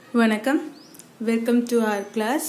வணக்கம் welcome to our class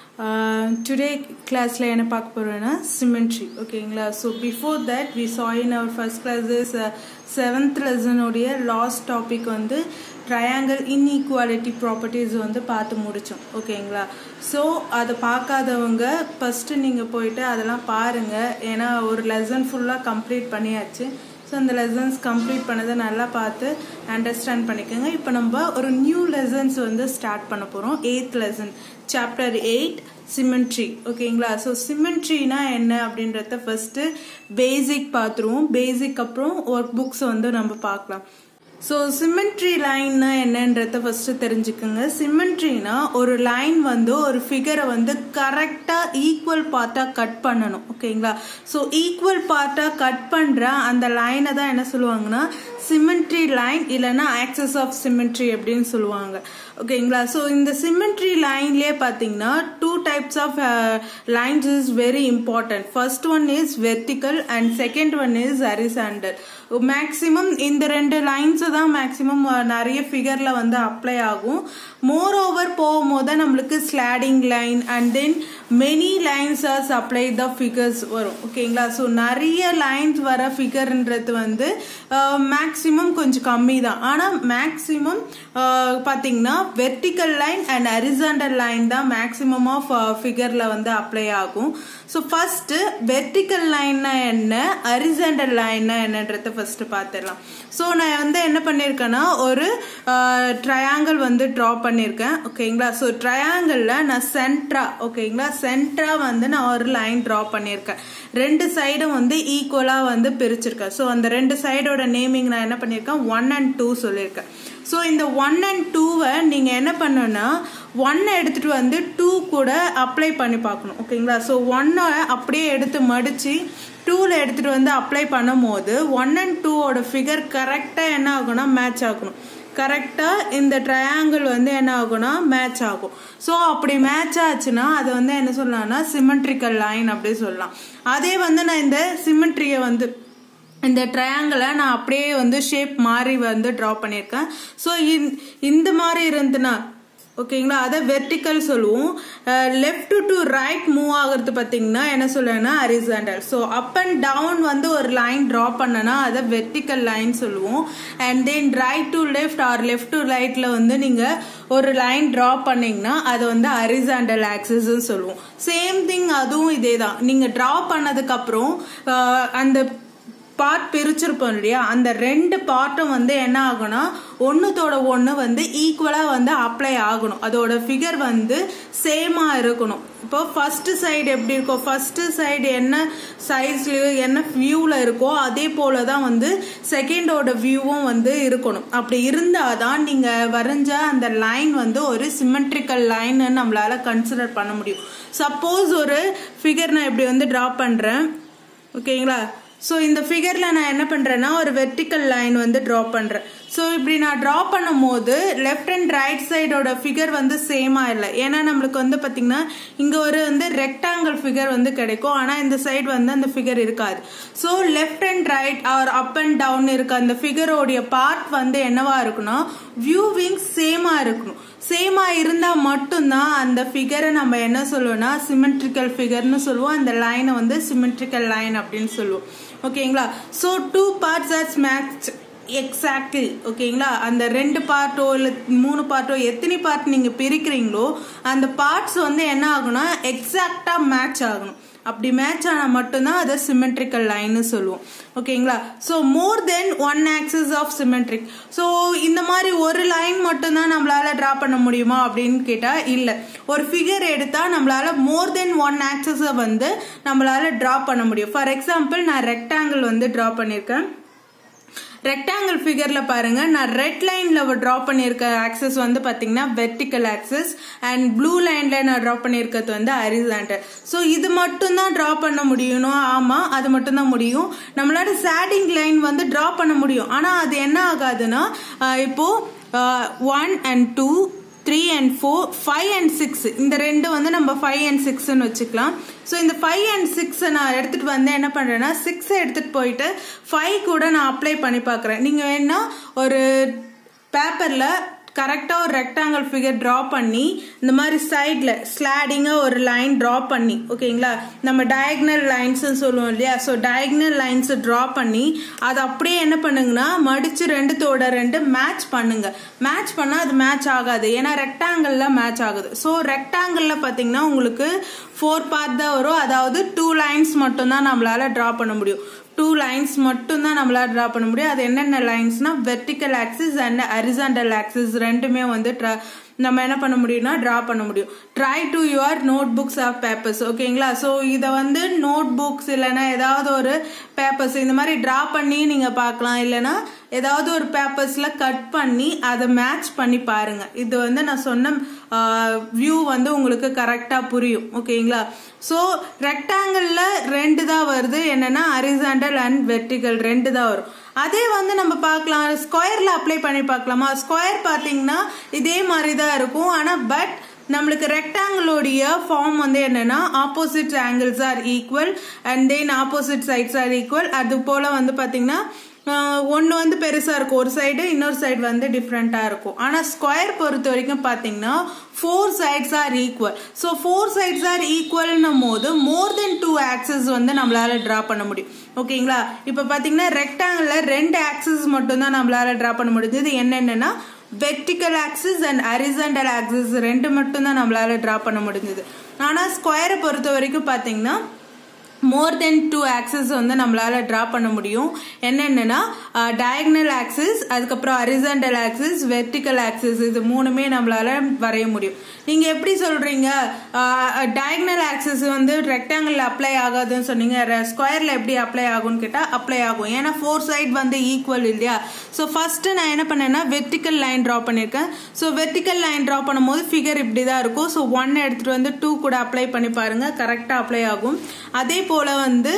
today கிளாஸில் என்ன பார்க்க போகிறோன்னா சிமெண்ட்ரி ஓகேங்களா so before that we saw in our first classes seventh லெசனுடைய லாஸ்ட் டாபிக் வந்து ட்ரையாங்கிள் இன்இக்வாலிட்டி ப்ராப்பர்ட்டிஸ் வந்து பார்த்து முடித்தோம் ஓகேங்களா ஸோ அதை பார்க்காதவங்க ஃபஸ்ட்டு நீங்கள் போயிட்டு அதெல்லாம் பாருங்கள் ஏன்னா ஒரு லெசன் ஃபுல்லாக கம்ப்ளீட் பண்ணியாச்சு ஸோ அந்த லெசன்ஸ் கம்ப்ளீட் பண்ணதை நல்லா பார்த்து அண்டர்ஸ்டாண்ட் பண்ணிக்கோங்க இப்போ நம்ம ஒரு நியூ லெசன்ஸ் வந்து ஸ்டார்ட் பண்ண போகிறோம் eighth lesson chapter eight symmetry ஓகேங்களா ஸோ சிமெண்ட்ரினா என்ன அப்படின்றத ஃபஸ்ட்டு பேசிக் பார்த்துருவோம் பேசிக் அப்புறம் ஒர்க் புக்ஸ் வந்து நம்ம பார்க்கலாம் ஸோ சிமெண்ட்ரி லைன்னா என்னன்றத ஃபஸ்ட்டு தெரிஞ்சுக்குங்க சிமெண்ட்ரினா ஒரு லைன் வந்து ஒரு ஃபிகரை வந்து கரெக்டாக ஈக்குவல் பார்ட்டாக கட் பண்ணணும் ஓகேங்களா ஸோ ஈக்குவல் பார்ட்டாக கட் பண்ணுற அந்த லைனை தான் என்ன சொல்லுவாங்கன்னா சிமெண்ட்ரி லைன் இல்லைன்னா ஆக்சஸ் ஆஃப் சிமெண்ட்ரி அப்படின்னு சொல்லுவாங்க ஓகேங்களா ஸோ இந்த சிமெண்ட்ரி லைன்லேயே பார்த்தீங்கன்னா two types of lines is very important first one is vertical and second one is horizontal maximum இந்த ரெண்டு லைன்ஸு தான் மேக்ஸிமம் நிறைய ஃபிகரில் வந்து அப்ளை ஆகும் மோர் ஓவர் போகும்போது நம்மளுக்கு slanting line and then many lines are supply the figures வரும் ஓகேங்களா ஸோ நிறைய லைன்ஸ் வர ஃபிகர்ன்றது வந்து மேக்ஸிமம் கொஞ்சம் கம்மி தான் ஆனால் மேக்ஸிமம் பார்த்தீங்கன்னா vertical line and horizontal line தான் மேக்ஸிமம் ஆஃப் ஃபிகரில் வந்து அப்ளை ஆகும் ஸோ ஃபஸ்ட்டு வெர்டிக்கல் லைன்னா என்ன அரிசாண்டல் லைன்னா என்னன்றத ஃபஸ்ட்டு பார்த்துடலாம் ஸோ நான் வந்து என்ன பண்ணியிருக்கேன்னா ஒரு ட்ரையாங்கிள் வந்து ட்ரா பண்ணியிருக்கேன் ஓகேங்களா ஸோ ட்ரையாங்கிளில் நான் சென்ட்ரா ஓகேங்களா சென்ட்ரா வந்து நான் ஒரு லைன் ட்ரா பண்ணியிருக்கேன் ரெண்டு சைடும் வந்து ஈக்குவலாக வந்து பிரிச்சிருக்கேன் ஸோ அந்த ரெண்டு சைடோட நேமிங் நான் என்ன பண்ணியிருக்கேன் ஒன் அண்ட் டூ சொல்லியிருக்கேன் ஸோ இந்த ஒன் அண்ட் டூவை நீங்கள் என்ன பண்ணணும்னா ஒன்னை எடுத்துகிட்டு வந்து டூ கூட அப்ளை பண்ணி பார்க்கணும் ஓகேங்களா ஸோ ஒன்னை அப்படியே எடுத்து மடித்து டூவில் எடுத்துகிட்டு வந்து அப்ளை பண்ணும் போது ஒன் அண்ட் டூவோட ஃபிகர் கரெக்டாக என்ன ஆகும்னா மேட்ச் ஆகணும் கரெக்டாக இந்த ட்ரையாங்கிள் வந்து என்ன ஆகும்னா மேட்ச் ஆகும் ஸோ அப்படி மேட்ச் ஆச்சுன்னா அதை வந்து என்ன சொல்லலாம்னா சிமெட்ரிக்கல் லைன் அப்படி சொல்லலாம் அதே வந்து நான் இந்த சிமெட்ரியை வந்து இந்த ட்ரையாங்கிளை நான் அப்படியே வந்து ஷேப் மாதிரி வந்து ட்ரா பண்ணியிருக்கேன் ஸோ இந்த மாதிரி இருந்துன்னா ஓகேங்களா அதை வெர்டிக்கல் சொல்லுவோம் லெஃப்ட் டு ரைட் மூவ் ஆகிறது பார்த்தீங்கன்னா என்ன சொல்லுவேன்னா horizontal so up and down வந்து ஒரு லைன் ட்ரா பண்ணனா அதை வெர்டிக்கல் லைன் சொல்லுவோம் and then right to left or left to ரைட்டில் வந்து நீங்கள் ஒரு லைன் ட்ரா பண்ணீங்கன்னா அது வந்து ஹரிசாண்டல் ஆக்சஸ்ன்னு சொல்லுவோம் சேம் திங் அதுவும் இதே தான் நீங்கள் ட்ரா பண்ணதுக்கப்புறம் அந்த பார்ட் பிரிச்சிருப்போம் இல்லையா அந்த ரெண்டு பார்ட்டும் வந்து என்ன ஆகும்னா ஒன்றுத்தோட ஒன்று வந்து ஈக்குவலாக வந்து அப்ளை ஆகணும் அதோட ஃபிகர் வந்து சேமாக இருக்கணும் இப்போ ஃபர்ஸ்ட் சைடு எப்படி இருக்கோ ஃபர்ஸ்ட் சைடு என்ன சைஸ்லயோ என்ன வியூவில் இருக்கோ அதே போல தான் வந்து செகண்டோட வியூவும் வந்து இருக்கணும் அப்படி இருந்தால் தான் நீங்கள் வரைஞ்ச அந்த லைன் வந்து ஒரு சிமெட்ரிக்கல் லைன்னு நம்மளால கன்சிடர் பண்ண முடியும் சப்போஸ் ஒரு ஃபிகர் நான் இப்படி வந்து ட்ரா பண்ணுறேன் ஓகேங்களா ஸோ இந்த ஃபிகரில் நான் என்ன பண்ணுறேன்னா ஒரு வெர்டிக்கல் லைன் வந்து ட்ரா பண்ணுறேன் ஸோ இப்படி நான் ட்ரா பண்ணும் போது லெஃப்ட் அண்ட் ரைட் சைடோட ஃபிகர் வந்து சேமாக இல்லை ஏன்னா நம்மளுக்கு வந்து பார்த்திங்கன்னா இங்கே ஒரு வந்து ரெக்டாங்கிள் ஃபிகர் வந்து கிடைக்கும் ஆனால் இந்த சைடு வந்து அந்த ஃபிகர் இருக்காது so left and right or up and down இருக்க அந்த ஃபிகரோடைய பார்ட் வந்து என்னவா இருக்குன்னா வியூவிங் சேமாக இருக்கணும் சேமாக இருந்தால் மட்டும்தான் அந்த ஃபிகரை நம்ம என்ன சொல்லுவோம்னா சிமெட்ரிக்கல் ஃபிகர்னு சொல்லுவோம் அந்த லைனை வந்து சிமெட்ரிக்கல் லைன் அப்படின்னு சொல்லுவோம் ஓகேங்களா so two parts are match exactly ஓகேங்களா அந்த ரெண்டு பார்ட்டோ இல்லை மூணு பார்ட்டோ எத்தனை பார்ட் நீங்கள் பிரிக்கிறீங்களோ அந்த பார்ட்ஸ் வந்து என்ன ஆகும்னா எக்ஸாக்டாக மேட்ச் ஆகணும் அப்படி மேட்ச் ஆனால் மட்டும்தான் அதை சிமெட்ரிக்கல் லைன்னு சொல்லுவோம் ஓகேங்களா so more than one axis of symmetric so இந்த மாதிரி ஒரு லைன் மட்டும்தான் நம்மளால ட்ரா பண்ண முடியுமா அப்படின்னு கேட்டால் இல்லை ஒரு ஃபிகர் எடுத்தால் நம்மளால மோர் தென் ஒன் ஆக்சஸை வந்து நம்மளால ட்ரா பண்ண முடியும் ஃபார் எக்ஸாம்பிள் நான் ரெக்டாங்கிள் வந்து ட்ரா பண்ணியிருக்கேன் ரெக்டாங்கிள் ஃபிகரில் பாருங்க நான் ரெட் லைனில் ட்ரா பண்ணியிருக்க ஆக்சஸ் வந்து பார்த்தீங்கன்னா வெர்டிக்கல் ஆக்சஸ் அண்ட் ப்ளூ லைனில் நான் ட்ரா பண்ணியிருக்கிறது வந்து ஹரிசாண்டல் ஸோ இது மட்டும் தான் ட்ரா பண்ண முடியணும் ஆமாம் அது மட்டும் தான் முடியும் நம்மளால சேடிங் லைன் வந்து ட்ரா பண்ண முடியும் ஆனால் அது என்ன ஆகாதுன்னா இப்போ one and two three and four five and six இந்த ரெண்டு வந்து நம்ம ஃபைவ் அண்ட் சிக்ஸ்ன்னு வச்சுக்கலாம் ஸோ இந்த ஃபைவ் அண்ட் சிக்ஸை நான் எடுத்துகிட்டு வந்து என்ன பண்ணுறேன்னா சிக்ஸை எடுத்துகிட்டு போயிட்டு ஃபைவ் கூட நான் அப்ளை பண்ணி பார்க்குறேன் நீங்கள் வேணா ஒரு பேப்பரில் கரெக்டாக ஒரு ரெக்டாங்கிள் ஃபிகர் ட்ரா பண்ணி இந்த மாதிரி சைடில் ஸ்லாடிங்காக ஒரு லைன் ட்ரா பண்ணி ஓகேங்களா நம்ம டயக்னல் லைன்ஸ்னு சொல்லுவோம் இல்லையா ஸோ டயக்னல் லைன்ஸை ட்ரா பண்ணி அதை அப்படியே என்ன பண்ணுங்கன்னா மடித்து ரெண்டுத்தோட ரெண்டு மேட்ச் பண்ணுங்க மேட்ச் பண்ணால் அது மேட்ச் ஆகாது ஏன்னா ரெக்டாங்கிளில் மேட்ச் ஆகுது ஸோ ரெக்டாங்கிளில் பார்த்தீங்கன்னா உங்களுக்கு ஃபோர் பார்ட் தான் வரும் அதாவது டூ லைன்ஸ் மட்டும்தான் நம்மளால ட்ரா பண்ண முடியும் டூ லைன்ஸ் மட்டும் தான் நம்மளால ட்ரா பண்ண முடியும் அது என்னென்ன லைன்ஸ்னா vertical axis and horizontal axis ரெண்டுமே வந்து நம்ம என்ன பண்ண முடியும்னா ட்ரா பண்ண முடியும் try to your notebooks of papers ஓகேங்களா ஸோ இதை வந்து நோட் புக்ஸ் இல்லைன்னா ஏதாவது ஒரு பேப்பர்ஸ் இந்த மாதிரி ட்ரா பண்ணி நீங்கள் பார்க்கலாம் இல்லைன்னா ஏதாவது ஒரு பேப்பர்ஸில் கட் பண்ணி அதை மேட்ச் பண்ணி பாருங்க இது வந்து நான் சொன்ன வியூ வந்து உங்களுக்கு கரெக்டாக புரியும் ஓகேங்களா ஸோ ரெக்டாங்கிளில் ரெண்டு தான் வருது என்னன்னா அரிசாண்டல் அண்ட் வெர்டிகல் ரெண்டு தான் வரும் அதே வந்து நம்ம பார்க்கலாம் ஸ்கொயரில் அப்ளை பண்ணி பார்க்கலாமா ஸ்கொயர் பார்த்தீங்கன்னா இதே மாதிரி தான் இருக்கும் ஆனால் பட் நம்மளுக்கு ரெக்டாங்கிளோடைய ஃபார்ம் வந்து என்னன்னா opposite angles are equal and then opposite sides are equal அது போல வந்து பார்த்தீங்கன்னா ஒன்று வந்து பெருசாக இருக்கும் ஒரு சைடு இன்னொரு சைடு வந்து டிஃப்ரெண்ட்டாக இருக்கும் ஆனால் ஸ்கொயர் பொறுத்த வரைக்கும் பார்த்தீங்கன்னா four sides are equal so four sides are ஈக்குவல்னும் போது மோர் தென் டூ ஆக்சஸ் வந்து நம்மளால ட்ரா பண்ண முடியும் ஓகேங்களா இப்போ பார்த்தீங்கன்னா ரெக்டாங்கிளில் ரெண்டு ஆக்சஸ் மட்டும்தான் நம்மளால ட்ரா பண்ண முடிஞ்சது என்னென்னா vertical axis and horizontal axis ரெண்டு மட்டும் தான் நம்மளால ட்ரா பண்ண முடிஞ்சது ஆனால் ஸ்கொயரை பொறுத்த வரைக்கும் பார்த்தீங்கன்னா மோர் தென் டூ ஆக்சஸ் வந்து நம்மளால ட்ரா பண்ண முடியும் என்னென்னா டயக்னல் ஆக்சிஸ் அதுக்கப்புறம் அரிசண்டல் ஆக்சிஸ் வெர்டிக்கல் ஆக்சிஸ் இது மூணுமே நம்மளால வரைய முடியும் நீங்க எப்படி சொல்றீங்க டயக்னல் ஆக்சிஸ் வந்து ரெக்டாங்கிள் அப்ளை ஆகாதுன்னு சொன்னீங்க ஸ்கொயர்ல எப்படி அப்ளை ஆகும்னு கேட்டா அப்ளை ஆகும் ஏன்னா ஃபோர் சைட் வந்து ஈக்குவல் இல்லையா ஸோ ஃபர்ஸ்ட் நான் என்ன பண்ணேன்னா வெர்டிக்கல் லைன் ட்ரா பண்ணியிருக்கேன் ஸோ வெர்டிக்கல் லைன் ட்ரா பண்ணும்போது ஃபிகர் இப்படி தான் இருக்கும் ஸோ ஒன் எடுத்துட்டு வந்து டூ கூட அப்ளை பண்ணி பாருங்க கரெக்டாக அப்ளை ஆகும் அதே போல வந்து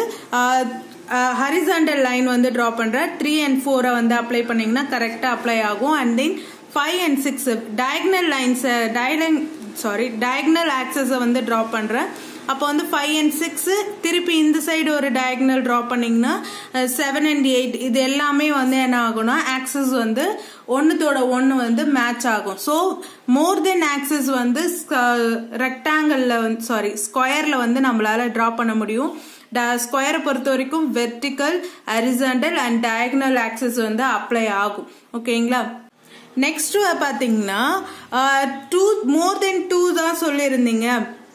ஹரிசாண்டல் லைன் வந்து ட்ரா பண்ணுறேன் த்ரீ அண்ட் ஃபோரை வந்து அப்ளை பண்ணிங்கன்னா கரெக்டாக அப்ளை ஆகும் and then five and six diagonal லைன்ஸை டயலங் சாரி டயக்னல் ஆக்சஸை வந்து ட்ரா பண்ணுறேன் அப்போ வந்து ஃபைவ் அண்ட் சிக்ஸு திருப்பி இந்த சைடு ஒரு டயக்னல் ட்ரா பண்ணிங்கன்னா செவன் அண்ட் எயிட் இது எல்லாமே வந்து என்ன ஆகும்னா ஆக்சஸ் வந்து ஒன்றுத்தோட ஒன்று வந்து மேட்ச் ஆகும் ஸோ மோர் தென் ஆக்சஸ் வந்து ரெக்டாங்கிளில் வந்து சாரி ஸ்கொயரில் வந்து நம்மளால ட்ரா பண்ண முடியும் ஸ்கொயரை பொறுத்த வரைக்கும் vertical horizontal and diagonal axis வந்து அப்ளை ஆகும் ஓகேங்களா நெக்ஸ்ட் பார்த்தீங்கன்னா டூ மோர் தென் டூ தான் சொல்லியிருந்தீங்க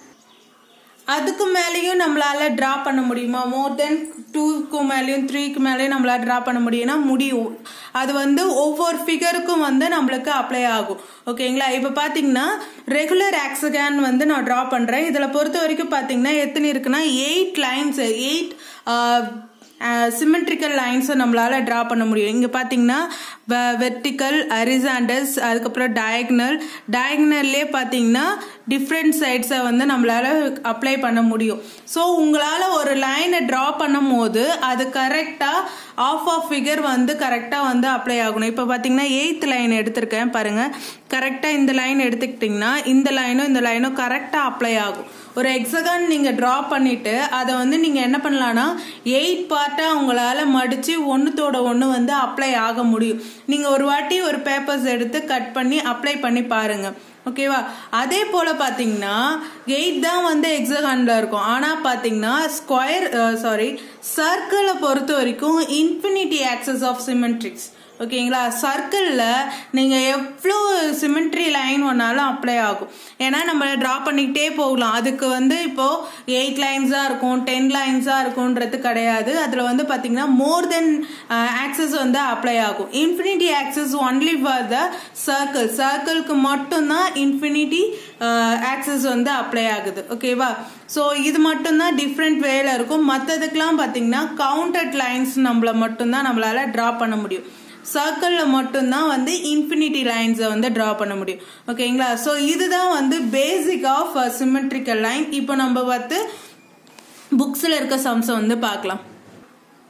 அதுக்கு மேலேயும் நம்மளால ட்ரா பண்ண முடியுமா மோர் தென் டூக்கு மேலேயும் த்ரீக்கு மேலேயும் நம்மளால ட்ரா பண்ண முடியும்னா முடியும் அது வந்து ஒவ்வொரு ஃபிகருக்கும் வந்து நம்மளுக்கு அப்ளை ஆகும் ஓகேங்களா இப்போ பார்த்தீங்கன்னா ரெகுலர் ஆக்சகான் வந்து நான் ட்ரா பண்ணுறேன் இதில் பொறுத்த வரைக்கும் பார்த்தீங்கன்னா எத்தனை இருக்குன்னா எயிட் லைன்ஸ் எயிட் சிமெட்ரிக்கல் லைன்ஸை நம்மளால ட்ரா பண்ண முடியும் இங்கே பார்த்தீங்கன்னா வெர்டிக்கல் அரிசாண்டஸ் அதுக்கப்புறம் டயக்னல் டயக்னல்லே பார்த்தீங்கன்னா டிஃப்ரெண்ட் சைட்ஸை வந்து நம்மளால அப்ளை பண்ண முடியும் ஸோ உங்களால் ஒரு லைனை ட்ரா பண்ணும் போது அது கரெக்டாக ஆஃப் ஆஃப் ஃபிகர் வந்து கரெக்டாக வந்து அப்ளை ஆகணும் இப்போ பார்த்தீங்கன்னா எயித் லைன் எடுத்திருக்கேன் பாருங்கள் கரெக்டாக இந்த லைன் எடுத்துக்கிட்டிங்கன்னா இந்த லைனும் இந்த லைனும் கரெக்டாக அப்ளை ஆகும் ஒரு எக்ஸகான் நீங்கள் ட்ரா பண்ணிட்டு அதை வந்து நீங்கள் என்ன பண்ணலான்னா எயிட் பார்ட்டாக உங்களால் மடித்து ஒன்றுத்தோட ஒன்று வந்து அப்ளை ஆக முடியும் நீங்கள் ஒரு வாட்டி ஒரு பேப்பர்ஸ் எடுத்து கட் பண்ணி அப்ளை பண்ணி பாருங்கள் ஓகேவா அதே போல் பார்த்தீங்கன்னா எயிட் தான் வந்து எக்ஸகானில் இருக்கும் ஆனால் பார்த்தீங்கன்னா ஸ்கொயர் சாரி சர்க்கிளை பொறுத்த வரைக்கும் இன்ஃபினிட்டி ஆக்சஸ் ஆஃப் சிமெட்ரிக்ஸ் ஓகேங்களா சர்க்கிளில் நீங்கள் எவ்வளோ சிமெண்ட்ரி லைன் ஒன்றாலும் அப்ளை ஆகும் ஏன்னா நம்ம ட்ரா பண்ணிக்கிட்டே போகலாம் அதுக்கு வந்து இப்போது எயிட் லைன்ஸாக இருக்கும் டென் லைன்ஸாக இருக்கும்ன்றது கிடையாது அதில் வந்து பார்த்தீங்கன்னா மோர் தென் ஆக்சஸ் வந்து அப்ளை ஆகும் infinity axis only for the circle சர்க்கிள்க்கு மட்டும்தான் இன்ஃபினிட்டி ஆக்சஸ் வந்து அப்ளை ஆகுது ஓகேவா ஸோ இது மட்டும்தான் டிஃப்ரெண்ட் வேல இருக்கும் மற்றதுக்கெலாம் பார்த்தீங்கன்னா கவுண்டட் லைன்ஸ் நம்மள மட்டும்தான் நம்மளால ட்ரா பண்ண முடியும் சர்க்கிளில் மட்டும்தான் வந்து இன்ஃபினிட்டி லைன்ஸை வந்து ட்ரா பண்ண முடியும் ஓகேங்களா ஸோ இதுதான் வந்து பேசிக் ஆஃப் சிமெட்ரிக்கல் லைன் இப்போ நம்ம பார்த்து புக்ஸில் இருக்க சம்ஸை வந்து பார்க்கலாம்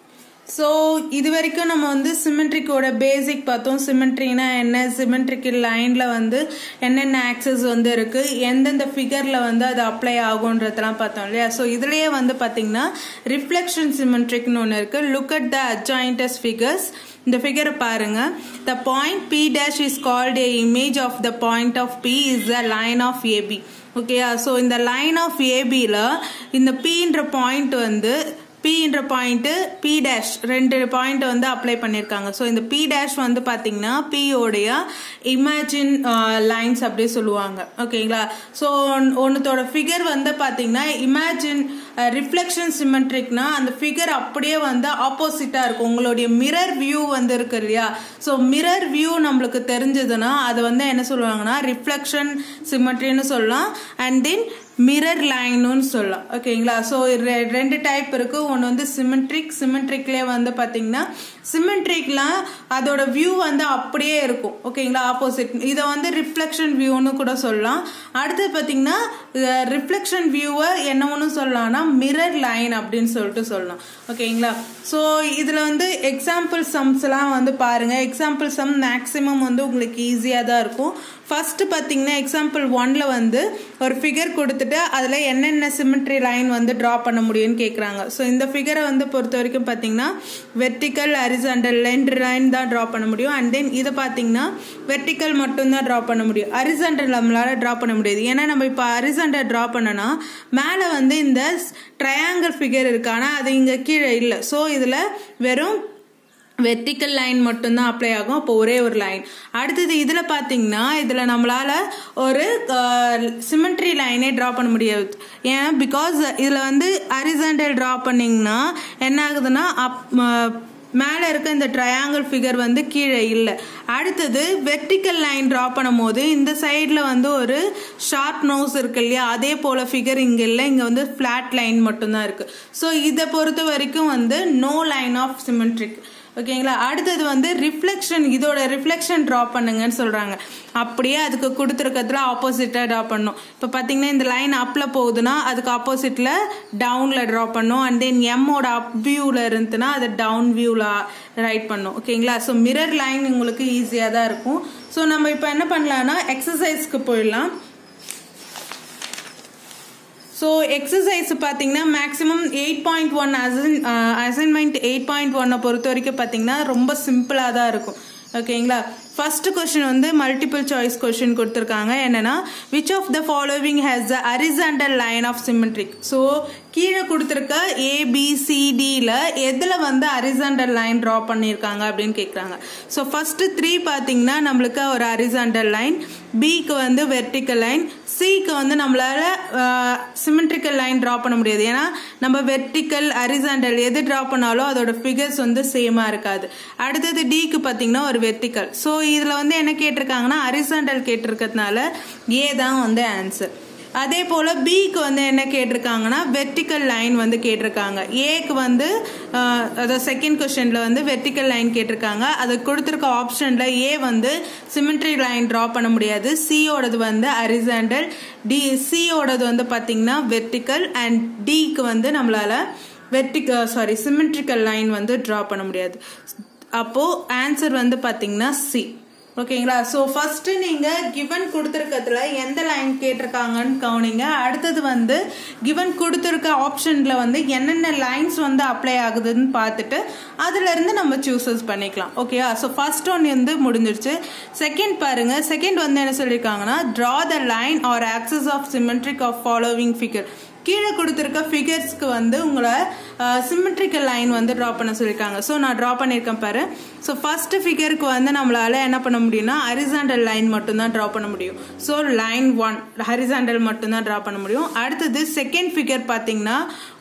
ஸோ இது வரைக்கும் நம்ம வந்து சிமெட்ரிக்கோட பேசிக் பார்த்தோம் சிமெட்ரினா என்ன சிமெட்ரிக்கல் லைனில் வந்து என்னென்ன ஆக்சஸ் வந்து இருக்குது எந்தெந்த ஃபிகரில் வந்து அது அப்ளை ஆகுன்றதெல்லாம் பார்த்தோம் இல்லையா ஸோ இதுலேயே வந்து பார்த்தீங்கன்னா ரிஃப்ளெக்ஷன் சிமெட்ரிக்னு ஒன்று இருக்குது look at the adjoining figures இந்த ஃபிகரை பாருங்க the point P dash is called a image of the point of P is the line of AB ஓகேயா ஸோ இந்த லைன் ஆஃப் ஏபியில் இந்த பின்ற பாயிண்ட் வந்து பின்ற பாயிண்ட்டு பி டேஷ் ரெண்டு பாயிண்ட் வந்து அப்ளை பண்ணியிருக்காங்க ஸோ இந்த பி டேஷ் வந்து பார்த்தீங்கன்னா பியோடைய இமேஜின் லைன்ஸ் அப்படி சொல்லுவாங்க ஓகேங்களா ஸோ ஒன்றுத்தோட ஃபிகர் வந்து பார்த்தீங்கன்னா இமேஜின் ரிஃப்ளெக்ஷன் சிமெட்ரிக்னா அந்த ஃபிகர் அப்படியே வந்து ஆப்போசிட்டாக இருக்கும் உங்களுடைய மிரர் வியூ வந்து இருக்கு இல்லையா ஸோ மிரர் வியூ நம்மளுக்கு தெரிஞ்சதுன்னா அது வந்து என்ன சொல்லுவாங்கன்னா ரிஃப்ளெக்ஷன் சிமெட்ரின்னு சொல்லலாம் அண்ட் தென் மிரர் லைனுன்னு சொல்லலாம் ஓகேங்களா ஸோ ரெண்டு டைப் இருக்கு ஒன்று வந்து சிமெட்ரிக் சிமெட்ரிக்லேயே வந்து பார்த்தீங்கன்னா சிமெட்ரிக்லாம் அதோட வியூ வந்து அப்படியே இருக்கும் ஓகேங்களா ஆப்போசிட் இதை வந்து ரிஃப்ளெக்ஷன் வியூன்னு கூட சொல்லலாம் அடுத்து பார்த்தீங்கன்னா ரிஃப்ளெக்ஷன் வியூவை என்ன ஒன்று சொல்லலாம்னா மிரர் லைன் அப்படின்னு சொல்லிட்டு சொல்லலாம் ஓகேங்களா ஸோ இதில் வந்து எக்ஸாம்பிள் சம்ஸ்லாம் வந்து பாருங்க எக்ஸாம்பிள் சம் மேக்ஸிமம் வந்து உங்களுக்கு ஈஸியாக தான் இருக்கும் ஃபர்ஸ்ட் பார்த்தீங்கன்னா எக்ஸாம்பிள் ஒன்ல வந்து ஒரு ஃபிகர் கொடுத்துட்டு அதில் என்னென்ன சிமெட்ரி லைன் வந்து ட்ரா பண்ண முடியும்னு கேட்குறாங்க ஸோ இந்த ஃபிகரை வந்து பொறுத்த வரைக்கும் பார்த்தீங்கன்னா வெர்டிக்கல் அரிசண்டல் ரெண்டு லைன் தான் ட்ரா பண்ண முடியும் அண்ட் தென் இதை பார்த்தீங்கன்னா வெர்டிக்கல் மட்டும்தான் ட்ரா பண்ண முடியும் அரிசண்டல் நம்மளால ட்ரா பண்ண முடியாது ஏன்னா நம்ம இப்போ அரிசண்டல் ட்ரா பண்ணனா மேலே வந்து இந்த ட்ரையாங்கிள் ஃபிகர் இருக்கு ஆனால் அது இங்கே கீழே இல்லை ஸோ இதில் வெறும் வெர்டிக்கல் லைன் மட்டும்தான் அப்ளை ஆகும் அப்போ ஒரே ஒரு லைன் அடுத்தது இதில் பார்த்தீங்கன்னா இதில் நம்மளால் ஒரு சிமெட்ரி லைனே ட்ரா பண்ண முடியாது ஏன் பிகாஸ் இதில் வந்து அரிசண்டல் ட்ரா பண்ணிங்கன்னா என்ன ஆகுதுன்னா அப் மேலே இருக்க இந்த ட்ரையாங்கிள் ஃபிகர் வந்து கீழே இல்லை அடுத்தது வெர்டிக்கல் லைன் ட்ரா பண்ணும் போது இந்த சைடில் வந்து ஒரு ஷார்ப் நோஸ் இருக்கு இல்லையா அதே போல் ஃபிகர் இங்கே இல்லை இங்கே வந்து ஃப்ளாட் லைன் மட்டும்தான் இருக்குது ஸோ இதை பொறுத்த வரைக்கும் வந்து நோ லைன் ஆஃப் சிமெட்ரிக் ஓகேங்களா அடுத்தது வந்து ரிஃப்ளெக்ஷன் இதோட ரிஃப்ளெக்ஷன் ட்ரா பண்ணுங்கன்னு சொல்றாங்க அப்படியே அதுக்கு கொடுத்துருக்கிறதுல ஆப்போசிட்டா ட்ரா பண்ணும் இப்போ பார்த்தீங்கன்னா இந்த லைன் அப்ல போகுதுன்னா அதுக்கு ஆப்போசிட்ல டவுன்ல ட்ரா பண்ணும் அண்ட் தென் எம்மோட அப் வியூல இருந்துச்சுன்னா அதை டவுன் வியூல ரைட் பண்ணும் ஓகேங்களா ஸோ மிரர் லைன் உங்களுக்கு ஈஸியாக தான் இருக்கும் ஸோ நம்ம இப்போ என்ன பண்ணலாம்னா எக்ஸசைஸ்க்கு போயிடலாம் ஸோ எக்ஸசைஸ் பார்த்தீங்கன்னா maximum eight point one assign assignment eight point ஒன்னை பொறுத்த வரைக்கும் பார்த்தீங்கன்னா ரொம்ப சிம்பிளாக தான் இருக்கும் ஓகேங்களா ஃபர்ஸ்ட் கொஸ்டின் வந்து மல்டிபிள் சாய்ஸ் கொஸ்டின் கொடுத்துருக்காங்க என்னன்னா which of the following has the horizontal line of symmetric so கீழே கொடுத்துருக்க ஏபிசிடியில் எதில் வந்து அரிசண்டல் லைன் ட்ரா பண்ணியிருக்காங்க அப்படின்னு கேட்குறாங்க ஸோ ஃபர்ஸ்ட் த்ரீ பார்த்தீங்கன்னா நம்மளுக்கு ஒரு அரிசண்டல் லைன் பிக்கு வந்து வெர்டிக்கல் லைன் சிக்கு வந்து நம்மளால சிமெட்ரிக்கல் லைன் ட்ரா பண்ண முடியாது ஏன்னா நம்ம வெர்டிக்கல் அரிசாண்டல் எது ட்ரா பண்ணாலும் அதோட ஃபிகர்ஸ் வந்து சேமாக இருக்காது அடுத்தது டிக்கு பார்த்தீங்கன்னா ஒரு வெர்டிக்கல் ஸோ இதில் வந்து என்ன கேட்டிருக்காங்கன்னா அரிசாண்டல் கேட்டிருக்கிறதுனால ஏ தான் வந்து ஆன்சர் அதே போல் பிக்கு வந்து என்ன கேட்டிருக்காங்கன்னா வெர்டிக்கல் லைன் வந்து கேட்டிருக்காங்க ஏக்கு வந்து அதாவது செகண்ட் கொஸ்டினில் வந்து வெர்டிக்கல் லைன் கேட்டிருக்காங்க அது கொடுத்துருக்க ஆப்ஷனில் ஏ வந்து சிமெட்ரி லைன் ட்ரா பண்ண முடியாது சியோடது வந்து அரிசாண்டல் டி சியோடது வந்து பார்த்தீங்கன்னா வெர்டிக்கல் அண்ட் டிக்கு வந்து நம்மளால வெர்டிக்க சாரி சிமெட்ரிக்கல் லைன் வந்து ட்ரா பண்ண முடியாது அப்போது ஆன்சர் வந்து பார்த்தீங்கன்னா சி ஓகேங்களா ஸோ ஃபர்ஸ்ட் நீங்க கிவன் கொடுத்துருக்கிறதுல எந்த லைன் கேட்டிருக்காங்கன்னு கவனிங்க அடுத்தது வந்து கிவன் கொடுத்துருக்க ஆப்ஷன்ல வந்து என்னென்ன லைன்ஸ் வந்து அப்ளை ஆகுதுன்னு பார்த்துட்டு அதுல இருந்து நம்ம சூசஸ் பண்ணிக்கலாம் ஓகேவா ஸோ ஃபர்ஸ்ட் ஒன் வந்து முடிஞ்சிருச்சு செகண்ட் பாருங்க செகண்ட் வந்து என்ன சொல்லியிருக்காங்கன்னா draw the line or axis of symmetric of following figure கீழே கொடுத்துருக்க ஃபிகர்ஸ்க்கு வந்து உங்களை சிமெட்ரிக்கல் லைன் வந்து ட்ரா பண்ண சொல்லியிருக்காங்க ஸோ நான் ட்ரா பண்ணியிருக்கேன் பாரு ஸோ ஃபர்ஸ்ட் ஃபிகருக்கு வந்து நம்மளால என்ன பண்ண முடியும்னா ஹரிசாண்டல் லைன் மட்டும்தான் ட்ரா பண்ண முடியும் ஸோ லைன் ஒன் ஹரிசாண்டல் மட்டும்தான் ட்ரா பண்ண முடியும் அடுத்தது செகண்ட் ஃபிகர் பார்த்தீங்கன்னா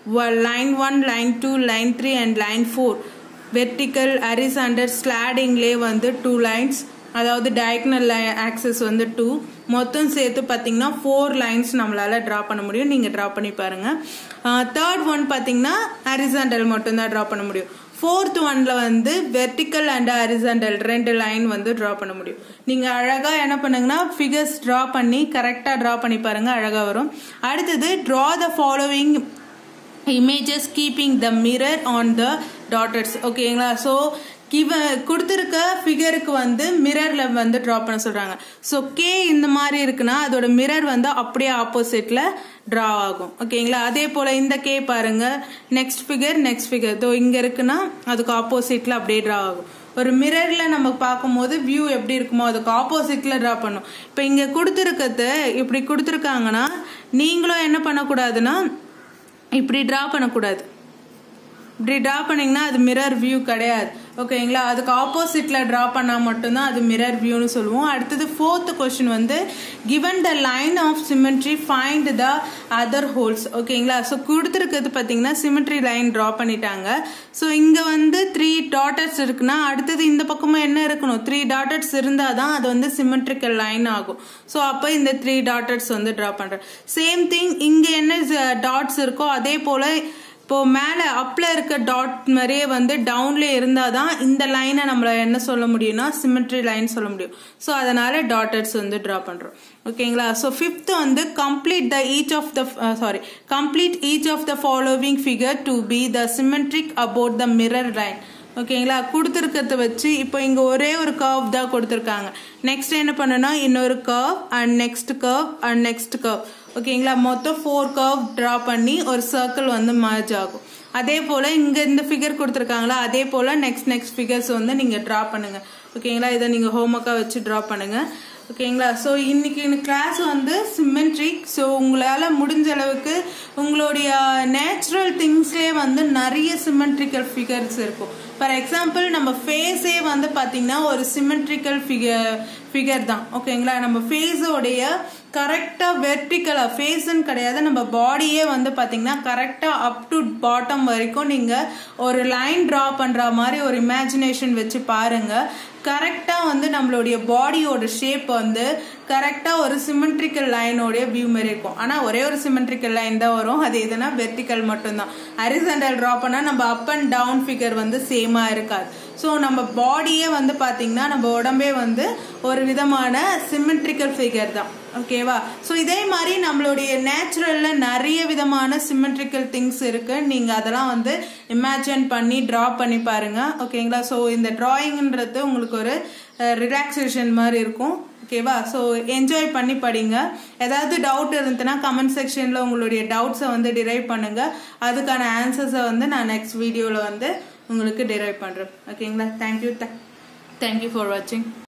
line one line two line three and line four vertical horizontal ஸ்லாடிங்லே வந்து டூ லைன்ஸ் அதாவது டயக்னல் ஆக்சஸ் வந்து டூ மொத்தம் சேர்த்து பார்த்தீங்கன்னா ஃபோர் லைன்ஸ் நம்மளால ட்ரா பண்ண முடியும் நீங்கள் ட்ரா பண்ணி பாருங்க தேர்ட் ஒன் பார்த்தீங்கன்னா ஹரிசாண்டல் மட்டும்தான் ட்ரா பண்ண முடியும் ஃபோர்த் ஒன்ல வந்து வெர்டிக்கல் அண்ட் ஹரிசாண்டல் ரெண்டு லைன் வந்து ட்ரா பண்ண முடியும் நீங்கள் அழகாக என்ன பண்ணுங்கன்னா ஃபிகர்ஸ் ட்ரா பண்ணி கரெக்டாக ட்ரா பண்ணி பாருங்க அழகாக வரும் அடுத்தது draw the following images keeping the mirror on the டாட்டர்ஸ் ஓகேங்களா ஸோ கிவ கொடுத்துருக்க ஃபிகருக்கு வந்து மிரர்ல வந்து ட்ரா பண்ண சொல்றாங்க ஸோ கே இந்த மாதிரி இருக்குன்னா அதோட மிரர் வந்து அப்படியே ஆப்போசிட்ல ட்ரா ஆகும் ஓகேங்களா அதே போல இந்த கே பாருங்க நெக்ஸ்ட் ஃபிகர் நெக்ஸ்ட் ஃபிகர் தோ இங்க இருக்குன்னா அதுக்கு ஆப்போசிட்ல அப்படியே ட்ரா ஆகும் ஒரு மிரர்ல நம்ம பார்க்கும்போது வியூ எப்படி இருக்குமோ அதுக்கு ஆப்போசிட்ல ட்ரா பண்ணும் இப்போ இங்க கொடுத்துருக்கிறது இப்படி கொடுத்துருக்காங்கன்னா நீங்களும் என்ன பண்ணக்கூடாதுன்னா இப்படி ட்ரா பண்ணக்கூடாது இப்படி ட்ரா பண்ணீங்கன்னா அது மிரர் வியூ கிடையாது ஓகேங்களா அதுக்கு ஆப்போசிட்ல ட்ரா பண்ணா மட்டும்தான் அது மிரர் வியூன்னு சொல்லுவோம் அடுத்தது ஃபோர்த் கொஸ்டின் வந்து given the line of symmetry find the other holes ஓகேங்களா ஸோ கொடுத்துருக்கிறது பார்த்தீங்கன்னா சிமெட்ரி லைன் ட்ரா பண்ணிட்டாங்க ஸோ இங்கே வந்து த்ரீ டாட்டர்ஸ் இருக்குன்னா அடுத்தது இந்த பக்கமும் என்ன இருக்கணும் த்ரீ டாட்டர்ஸ் இருந்தால் தான் அது வந்து சிமெட்ரிக்கல் லைன் ஆகும் ஸோ அப்போ இந்த த்ரீ டாட்டர்ஸ் வந்து ட்ரா பண்ணுறேன் சேம் திங் இங்கே என்ன டாட்ஸ் இருக்கோ அதே போல் இப்போ மேலே அப்ல இருக்க டாட் மாதிரியே வந்து டவுன்ல இருந்தால் தான் இந்த லைனை நம்மள என்ன சொல்ல முடியும்னா சிமெட்ரி லைன் சொல்ல முடியும் ஸோ அதனால டாட்டர்ஸ் வந்து ட்ரா பண்ணுறோம் ஓகேங்களா ஸோ ஃபிஃப்த் வந்து complete the each of the sorry complete each of the following figure to be the symmetric about the mirror line ஓகேங்களா கொடுத்துருக்கிறத வச்சு இப்போ இங்கே ஒரே ஒரு கர்வ் தான் கொடுத்துருக்காங்க நெக்ஸ்ட் என்ன பண்ணனா இன்னொரு curve and next curve and next curve ஓகேங்களா மொத்தம் ஃபோர் கர்வ் ட்ரா பண்ணி ஒரு சர்க்கிள் வந்து மர்ஜ் ஆகும் அதே போல் இங்கே இந்த ஃபிகர் கொடுத்துருக்காங்களா அதே போல் நெக்ஸ்ட் நெக்ஸ்ட் ஃபிகர்ஸ் வந்து நீங்கள் ட்ரா பண்ணுங்கள் ஓகேங்களா இதை நீங்கள் ஹோம்ஒர்க்காக வச்சு ட்ரா பண்ணுங்கள் ஓகேங்களா ஸோ இன்னைக்கு இந்த கிளாஸ் வந்து சிமெட்ரிக் ஸோ உங்களால் முடிஞ்ச அளவுக்கு உங்களுடைய நேச்சுரல் திங்ஸ்லேயே வந்து நிறைய சிமெட்ரிக்கல் ஃபிகர்ஸ் இருக்கும் ஃபார் எக்ஸாம்பிள் நம்ம ஃபேஸே வந்து பார்த்தீங்கன்னா ஒரு சிமெட்ரிக்கல் ஃபிகர் ஃபிகர் தான் ஓகேங்களா நம்ம ஃபேஸோடைய கரெக்டாக வெர்டிக்கலாக ஃபேஸுன்னு கிடையாது நம்ம பாடியே வந்து பார்த்தீங்கன்னா கரெக்டாக அப் டு பாட்டம் வரைக்கும் நீங்கள் ஒரு லைன் ட்ரா பண்ணுற மாதிரி ஒரு இமேஜினேஷன் வச்சு பாருங்கள் கரெக்டாக வந்து நம்மளுடைய பாடியோட ஷேப் வந்து கரெக்டாக ஒரு சிமெட்ரிக்கல் லைனோடைய வியூ மாதிரி இருக்கும் ஆனால் ஒரே ஒரு சிமெட்ரிக்கல் லைன் தான் வரும் அது எதுனா வெர்டிக்கல் மட்டும்தான் ஹரிசண்டல் ட்ரா பண்ணால் நம்ம அப் அண்ட் டவுன் ஃபிகர் வந்து சேமாக இருக்காது ஸோ நம்ம பாடியே வந்து பார்த்தீங்கன்னா நம்ம உடம்பே வந்து ஒரு விதமான சிமெட்ரிக்கல் ஃபிகர் தான் ஓகேவா ஸோ இதே மாதிரி நம்மளுடைய நேச்சுரலில் நிறைய விதமான சிமெட்ரிக்கல் திங்ஸ் இருக்கு நீங்கள் அதெல்லாம் வந்து இமேஜின் பண்ணி ட்ரா பண்ணி பாருங்க ஓகேங்களா ஸோ இந்த ட்ராயிங்ன்றது உங்களுக்கு ஒரு ரிலாக்ஸேஷன் மாதிரி இருக்கும் ஓகேவா ஸோ என்ஜாய் பண்ணி படிங்க ஏதாவது டவுட் இருந்துச்சுன்னா கமெண்ட் செக்ஷனில் உங்களுடைய டவுட்ஸை வந்து டிரைவ் பண்ணுங்க அதுக்கான ஆன்சர்ஸை வந்து நான் நெக்ஸ்ட் வீடியோவில் வந்து உங்களுக்கு டிரைவ் பண்ணுறேன் ஓகேங்களா தேங்க்யூ தேங்க்யூ ஃபார் வாட்சிங்